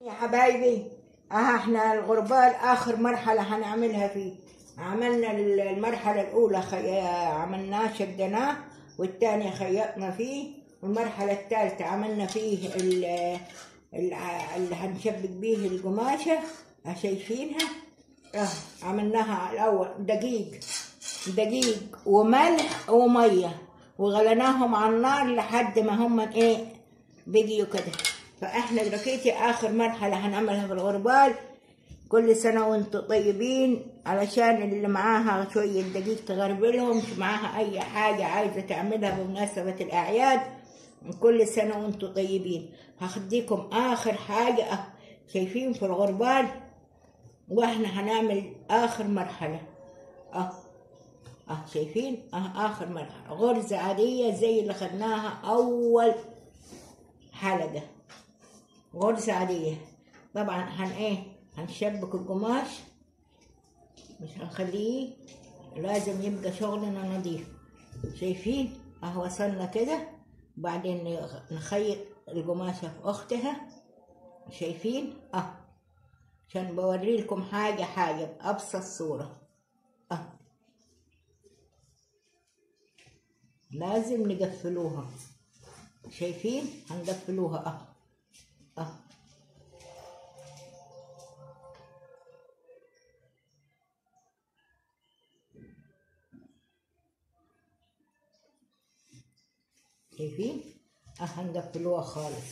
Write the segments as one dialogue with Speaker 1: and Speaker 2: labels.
Speaker 1: يا حبايبي اه احنا الغربال اخر مرحلة هنعملها فيه عملنا المرحلة الاولى خي... عملناه شدناه والتانية خيطنا فيه والمرحلة الثالثة عملنا فيه ال... ال- اللي هنشبك بيه القماشة اه شايفينها اه عملناها على الاول دقيق دقيق وملح ومية وغليناهم على النار لحد ما هم ايه بقيوا كده فاحنا دلوقتي اخر مرحلة هنعملها في الغربال كل سنة وانتم طيبين علشان اللي معاها شوية دقيق تغربلهم مش معاها أي حاجة عايزة تعملها بمناسبة الأعياد كل سنة وانتم طيبين هخديكم آخر حاجة اه شايفين في الغربال واحنا هنعمل آخر مرحلة اه اه شايفين اه آخر مرحلة غرزة عادية زي اللي خدناها أول حلقة غرزة عادية طبعا هن ايه هنشبك القماش مش هنخليه لازم يبقى شغلنا نظيف شايفين اهو وصلنا كده وبعدين نخيط القماشة في اختها شايفين اه عشان بوري لكم حاجة حاجة بأبسط صورة اه لازم نقفلوها شايفين هنقفلوها اه اه شايفين اه هنقفلوها خالص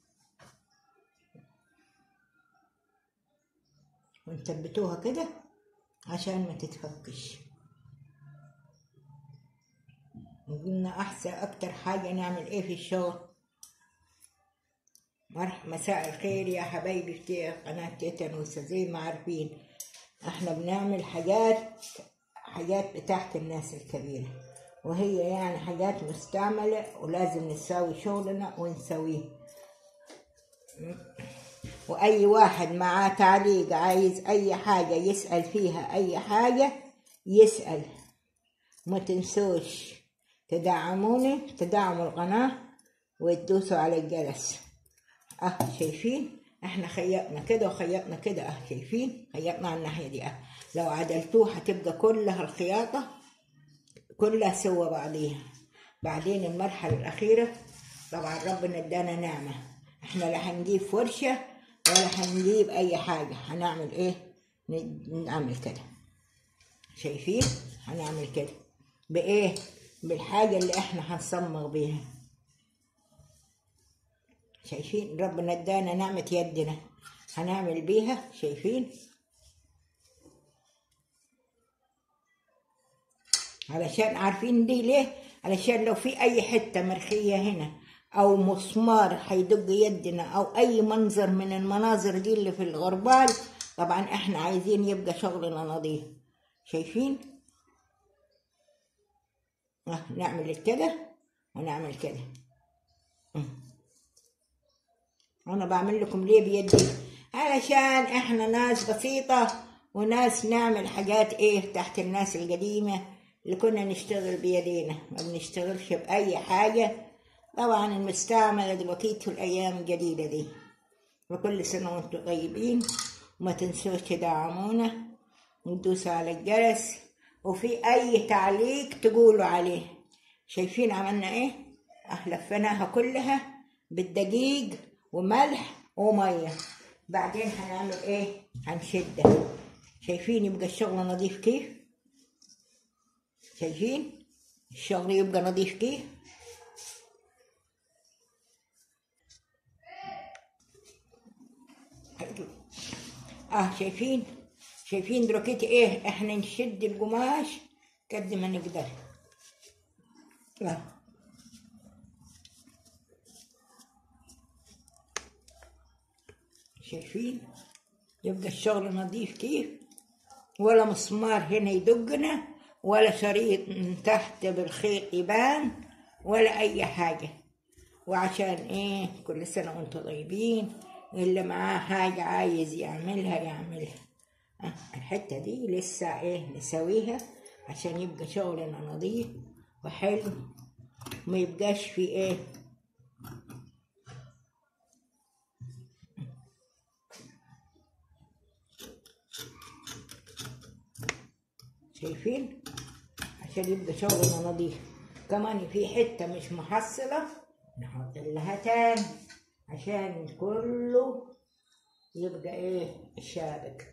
Speaker 1: ونثبتوها كده عشان ما تتفكش قلنا احسن اكتر حاجة نعمل ايه في الشغل مرح مساء الخير يا حبايبي في قناة تيتانوس زي ما عارفين احنا بنعمل حاجات حاجات بتاعت الناس الكبيرة وهي يعني حاجات مستعملة ولازم نساوي شغلنا ونسويه وأي واحد معاه تعليق عايز أي حاجة يسأل فيها أي حاجة يسأل ما تنسوش تدعموني تدعموا القناة وتدوسوا على الجرس اه شايفين احنا خيطنا كده وخيطنا كده اه شايفين خيطنا على الناحية دي اه لو عدلتوه هتبقى كلها الخياطة كلها سوا بعضيها بعدين المرحلة الأخيرة طبعا ربنا ادانا نعمة احنا لا هنجيب فرشة ولا هنجيب أي حاجة هنعمل ايه ن- نعمل كده شايفين هنعمل كده بإيه بالحاجة اللي احنا هنصمغ بيها شايفين ربنا ادانا نعمة يدنا هنعمل بيها شايفين علشان عارفين دي ليه علشان لو في اي حتة مرخية هنا او مسمار هيدق يدنا او اي منظر من المناظر دي اللي في الغربال طبعا احنا عايزين يبقى شغلنا نظيف شايفين آه، نعمل كده ونعمل كده مم. انا بعمل لكم ليه بيدي علشان احنا ناس بسيطة وناس نعمل حاجات ايه تحت الناس القديمة اللي كنا نشتغل بيدينا ما بنشتغلش بأي حاجة طبعا المستعملة دلوقتي في الأيام الجديدة دي وكل سنة وانتم طيبين وما تنسوش تدعمونا وتدوسوا على الجرس وفي أي تعليق تقولوا عليه شايفين عملنا ايه؟ اه لفيناها كلها بالدقيق وملح ومية بعدين هنعمل ايه؟ هنشدها شايفين يبقى الشغل نظيف كيف؟ شايفين؟ الشغل يبقى نظيف كيف؟ اه شايفين شايفين دلوقتي ايه احنا نشد القماش قد ما نقدر اه شايفين يبقى الشغل نظيف كيف ولا مسمار هنا يدقنا ولا شريط من تحت بالخيط يبان ولا اي حاجة وعشان ايه كل سنة وانتم طيبين اللي معاه حاجة عايز يعملها يعملها آه، الحتة دي لسه ايه نسويها عشان يبقى شغلنا نظيف وحلو ما يبقاش في ايه شايفين عشان يبقى شغلنا نظيف كمان في حتة مش محصلة نحط لها تاني عشان كله يبقى ايه شابك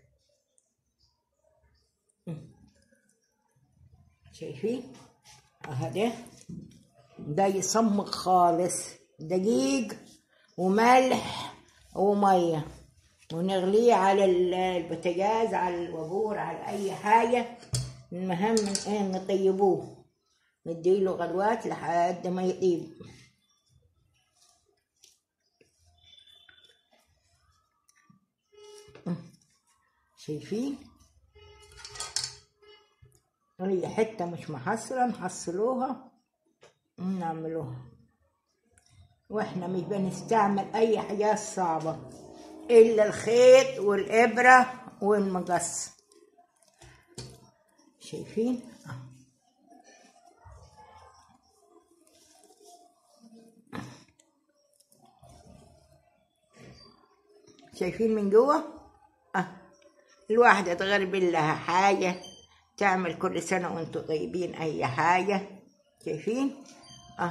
Speaker 1: شايفين اهدى ده يصمغ خالص دقيق وملح وميه ونغليه على ال- البوتاجاز على الوابور على اي حاجه المهم من ايه نطيبوه نديله غلوات لحد ما يطيب شايفين هي حتة مش محصرة نحصلوها ونعملوها واحنا مش بنستعمل اي حاجات صعبة الا الخيط والابرة والمقص شايفين آه. شايفين من جوه اه الواحدة تغرب لها حاجة تعمل كل سنة وانتوا طيبين أي حاجة شايفين؟ اه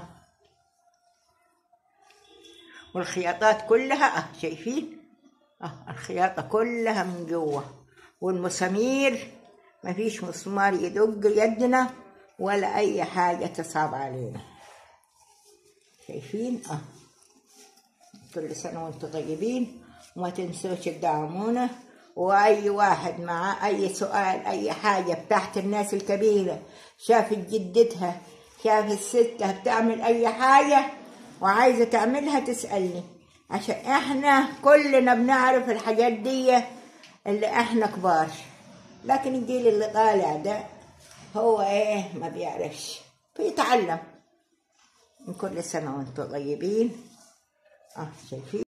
Speaker 1: والخياطات كلها اه شايفين؟ اه الخياطة كلها من جوه والمسامير مفيش مسمار يدق يدنا ولا أي حاجة تصعب علينا شايفين؟ اه كل سنة وانتم طيبين وما تنسوش تدعمونا وأي واحد مع أي سؤال أي حاجة بتاعت الناس الكبيرة شافت جدتها شافت ستها بتعمل أي حاجة وعايزة تعملها تسألني عشان إحنا كلنا بنعرف الحاجات دي اللي إحنا كبار لكن الجيل اللي طالع ده هو إيه ما بيعرفش بيتعلم من كل سنة وانتم طيبين اه شايفين